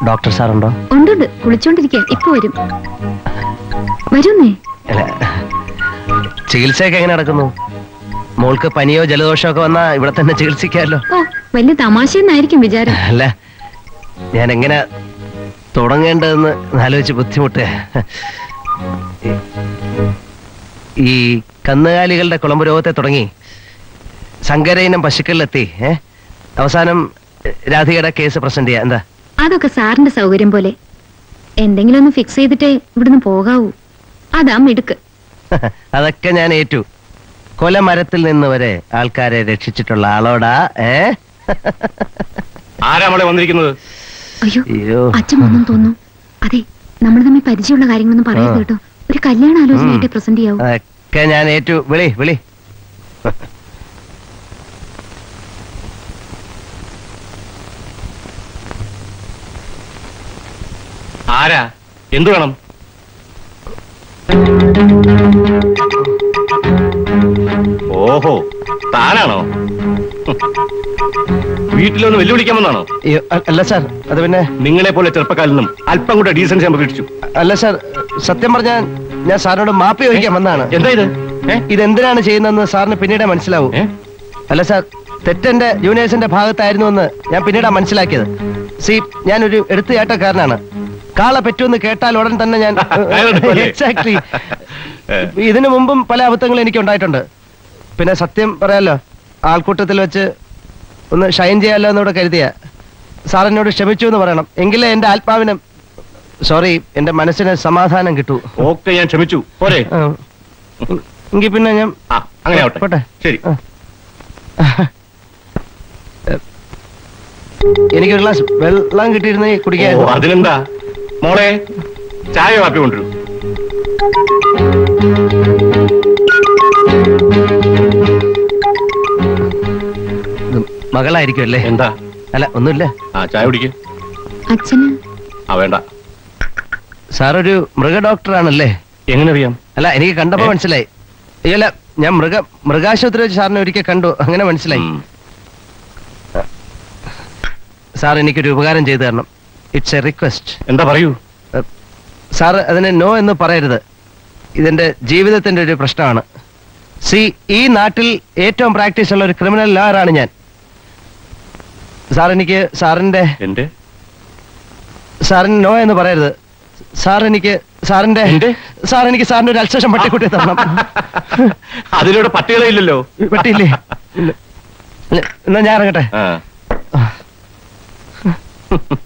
Doctor സാറുണ്ടോ ഉണ്ടുണ്ട് കുളിച്ചോണ്ടിരിക്കുക ഇപ്പൊ വരും വരുന്നേ അല്ല ചികിത്സയൊക്കെ എങ്ങനെ നടക്കുന്നു മോൾക്ക് പനിയോ ജലദോഷമോ ഒക്കെ വന്നാ ഇവിടെ തന്നെ ചികിത്സിക്കാമല്ലോ ഓ വലിയ തമാശയെന്നായിരിക്കും വിചാരം അല്ല ഞാൻ എങ്ങനെ തുടങ്ങേണ്ടതെന്ന് ആലോചിച്ച് ബുദ്ധിമുട്ട് ഈ കന്നുകാലികളുടെ കുളമ്പ് രോഗത്തെ തുടങ്ങി സങ്കരയിനം പശുക്കളിലെത്തി ഏ അവസാനം രാധികയുടെ കേസ് പ്രസന്റ് ചെയ്യാം എന്താ അതൊക്കെ സാറിന്റെ സൗകര്യം പോലെ എന്തെങ്കിലും ഒന്ന് ഫിക്സ് ചെയ്തിട്ടേ ഇവിടുന്ന് പോകാവൂ അതാ മിടുക്ക് അതൊക്കെ ഞാൻ ഏറ്റു കൊലമരത്തിൽ നിന്ന് വരെ ആൾക്കാരെ രക്ഷിച്ചിട്ടുള്ള ആളോടാ ഏ ആരാ മോളെ വന്നിരിക്കുന്നത് അയ്യോ അയ്യോ അച്ഛൻ ഒന്നും തോന്നുന്നു അതെ നമ്മൾ തമ്മിൽ പരിചയമുള്ള കാര്യങ്ങളൊന്നും പറയരുത് കേട്ടോ ഒരു കല്യാണ ആലോചനയായിട്ട് പ്രസന്റ് ചെയ്യാവൂ അതൊക്കെ ഞാൻ ഏറ്റു വിളി വിളി ആരാ എന്തു വേണം ഓഹോ താനാണോ വീട്ടിലൊന്ന് വെല്ലുവിളിക്കാൻ വന്നാണോ അയ്യോ, അ- അല്ല സാർ അത് പിന്നെ നിങ്ങളെ പോലെ ചെറുപ്പക്കാരിൽ നിന്നും അല്പം കൂടെ ഡീസൻസി ഞാൻ പ്രതീക്ഷിച്ചു അല്ല സാർ സത്യം പറഞ്ഞാൽ ഞാൻ സാറിനോട് മാപ്പി ചോദിക്കാൻ വന്നാണ് എന്താ ഇത് ഏ? ഇതെന്തിനാണ് ചെയ്യുന്നതെന്ന് സാറിന് പിന്നീടേ മനസ്സിലാവൂ ഏ? അല്ല സാർ തെറ്റെന്റെ ജൂനിയേഴ്സിന്റെ ഭാഗത്തായിരുന്നു എന്ന് ഞാൻ പിന്നീടാ മനസ്സിലാക്കിയത് സി ഞാനൊരു എടുത്തുചാട്ടക്കാരനാണ് കാള പറ്റുമെന്ന് കേട്ടാൽ ഉടൻ തന്നെ ഞാൻ കയറെടുക്കുമല്ലേ? എക്സാക്ട്ലി ഇതിനു മുമ്പും പല അബദ്ധങ്ങളും എനിക്ക് ഉണ്ടായിട്ടുണ്ട് പിന്നെ സത്യം പറയാലോ ആൾക്കൂട്ടത്തിൽ വെച്ച് ഒന്ന് ഷൈൻ ചെയ്യാലോ എന്നൂടെ കരുതിയ സാർ എന്നോട് ക്ഷമിച്ചു എന്ന് പറയണം എങ്കിലേ എന്റെ ആത്മാവിന് സോറി എന്റെ മനസ്സിന് സമാധാനം കിട്ടൂ ഓക്കെ ഞാൻ ക്ഷമിച്ചു പോരെ ആ. എങ്കിൽ പിന്നെ ഞാൻ ആ അങ്ങനെ ആവട്ടെ പോട്ടെ. ശരി ആ. എനിക്ക് ഒരു ഗ്ലാസ് വെള്ളം കിട്ടിയിരുന്നേ ഓ, കുടിക്കാൻ അതിനെന്താ മോളെ ചായ കാപ്പി കൊണ്ടുവരൂ മകളായിരിക്കും അല്ലേ എന്താ അല്ല ഒന്നുമില്ല ആ ചായ കുടിക്ക് അച്ഛന് ആ വേണ്ട സാർ ഒരു മൃഗ ഡോക്ടറാണല്ലേ എങ്ങനെ അറിയാം അല്ല എനിക്ക് കണ്ടപ്പോ ഏ? മനസ്സിലായി അയ്യോ, അല്ല ഞാൻ മൃഗ മൃഗാശുപത്രി വെച്ച് സാറിനെ ഒരിക്കൽ കണ്ടു അങ്ങനെ മനസ്സിലായി ഉം. സാർ എനിക്കൊരു ഉപകാരം ചെയ്തു തരണം ഇറ്റ്സ് എ റിക്വസ്റ്റ് എന്താ പറയൂ സാർ അതിന് നോ എന്ന് പറയരുത് ഇതെന്റെ ജീവിതത്തിന്റെ ഒരു പ്രശ്നമാണ് സി ഈ നാട്ടിൽ ഏറ്റവും പ്രാക്ടീസ് ഉള്ള ഒരു ക്രിമിനൽ ലോയറാണ് ഞാൻ സാർ എനിക്ക് സാറിന്റെ എന്റെ സാറിന് നോ എന്ന് പറയരുത് സാർ എനിക്ക് സാറിന്റെ എന്റെ? സാർ എനിക്ക് സാറിന്റെ ഒരു അൽസേഷൻ പട്ടിക്കുട്ടി തരണം അതിലൂടെ പട്ടികളെ ഇല്ലല്ലോ പറ്റിയില്ലേ ഇല്ല. ഇല്ല, എന്നാ ഞാൻ ഇറങ്ങട്ടെ ആ